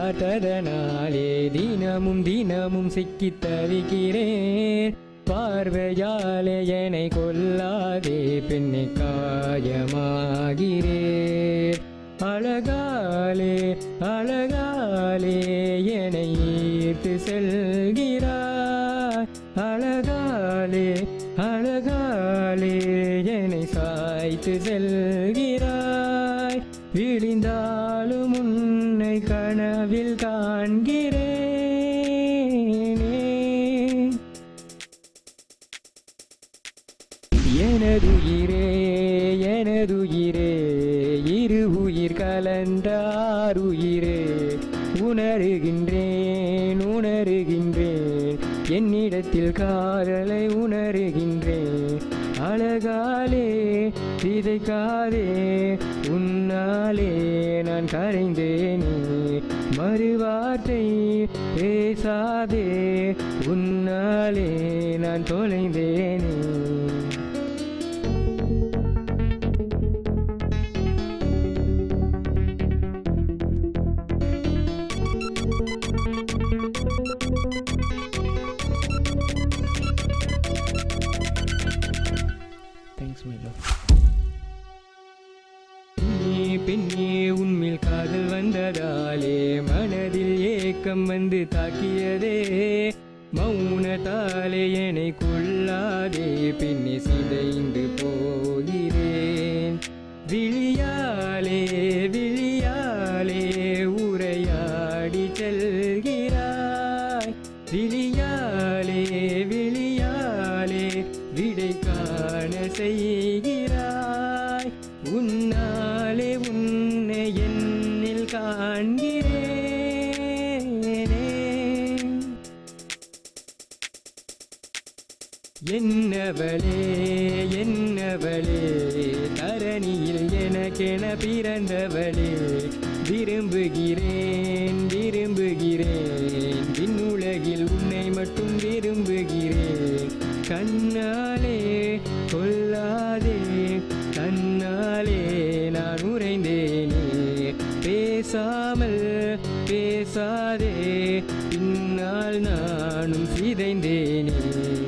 பார்த்ததனாலே தினமும் தினமும் சிக்கித் தவிக்கிறேன் பார்வையாலே என்னை கொல்லாதே பெண்ணை காயமாகிறேன் அழகாலே அழகாலே என்னை ஈர்த்து செல்கிறாய் அழகாலே அழகாலே என்னை சாய்த்து செல்கிறாய் விழிந்தாலும் உன்னை கனவில் காண்கிறேனே எனதுயிரே எனதுயிரே இரு உயிர் கலந்தாருயிரே உணருகின்றேன் உணருகின்றேன் என்னிடத்தில் காதலை உணருகின்றேன் அழகாலே விதைக்காதே உன்னாலே நான் கரைந்தேனே மறுவார்த்தை பேசாதே உன்னாலே நான் தொலைந்தேனே தேங்க்ஸ் மைலோ பெண்ணே பெண்ணே உன்மேல் காதல் வந்ததாலே மனதில் ஏக்கம் வந்து தாக்கியதே மௌனத்தாலே என்னை கொள்ளாதே பின்னே சிதைந்து போகிறேன் விழியாலே விழியாலே உரையாடி செல்கிறாய் விழியாலே விழியாலே விடை காண செய்கிறாய் உன்னாலே உன்னை என்னில் காண்கிறேனே என்னவளே என்னவளே தரணியில் எனக்கென பிறந்தவளே விரும்புகிறேன் விரும்புகிறேன் விண்ணுலகில் உன்னை மட்டும் விரும்புகிறேன் கண்ணாலே கொல்லாதே கண்ணாலே நான் உறைந்தேனே பேசாமல் பேசாதே பின்னால் நானும் சிதைந்தேனே